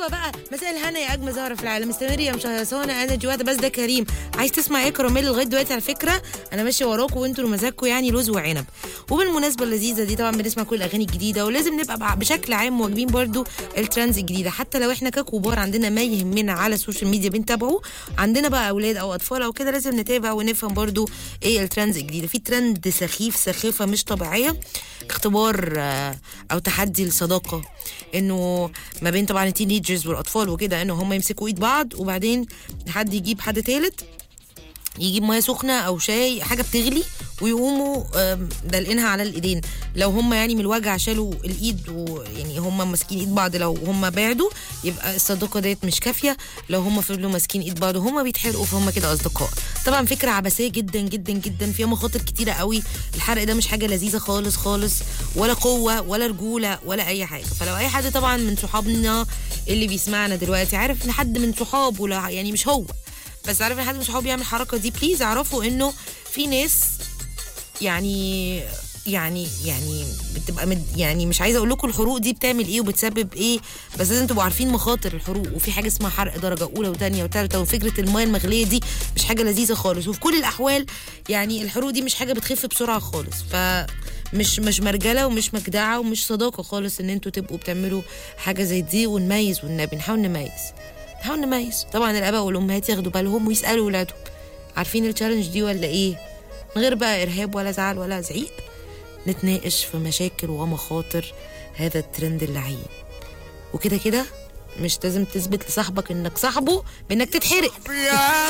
مرحبا بقى مساء الهنا يا اجمل زهره في العالم استمري يا مشهسانه انا جواد بس ده كريم عايز تسمع ايه كراميل لغايه دلوقتي على فكره انا ماشيه وراكم وانتوا مزاجكم يعني لوز وعنب وبالمناسبه اللذيذه دي طبعا بنسمع كل الاغاني الجديده ولازم نبقى بع- بشكل عام مواكبين برضو الترندز الجديده حتى لو احنا ككبار عندنا ما يهمنا على السوشيال ميديا بنتابعه عندنا بقى اولاد او اطفال او كده لازم نتابع ونفهم برضو ايه الترندز الجديده في ترند سخيف سخيفه مش طبيعيه اختبار آه، او تحدي الصداقه انه ما بين طبعا التينيجرز والاطفال وكده انه هم يمسكوا ايد بعض وبعدين حد يجيب حد تالت يجيب ميه سخنه او شاي حاجه بتغلي ويقوموا آم، دلقينها على الايدين لو هم يعني من الوجع شالوا الايد ويعني هم ماسكين ايد بعض لو هم بعدوا يبقى الصداقه ديت مش كافيه لو هم فضلوا ماسكين ايد بعض وهم بيتحرقوا فهم كده اصدقاء طبعا فكره عبثيه جدا جدا جدا فيها مخاطر كتيره قوي الحرق ده مش حاجه لذيذه خالص خالص ولا قوه ولا رجوله ولا اي حاجه فلو اي حد طبعا من صحابنا اللي بيسمعنا دلوقتي عارف ان حد من صحابه لا يعني مش هو بس عارف ان حد من صحابه بيعمل الحركه دي بليز اعرفوا انه في ناس يعني يعني يعني بتبقى مد يعني مش عايزه اقول لكم الحروق دي بتعمل ايه وبتسبب ايه بس لازم تبقوا عارفين مخاطر الحروق وفي حاجه اسمها حرق درجه اولى وثانيه وثالثه وفكره الميه المغليه دي مش حاجه لذيذه خالص وفي كل الاحوال يعني الحروق دي مش حاجه بتخف بسرعه خالص ف مش مش مرجله ومش مجدعه ومش صداقه خالص ان انتوا تبقوا بتعملوا حاجه زي دي ونميز والنبي نحاول نميز نحاول نميز طبعا الاباء والامهات ياخدوا بالهم ويسالوا ولادهم عارفين التشالنج دي ولا ايه من غير بقى ارهاب ولا زعل ولا زعيق نتناقش في مشاكل ومخاطر هذا الترند اللعين وكده كده مش لازم تثبت لصاحبك انك صاحبه بانك تتحرق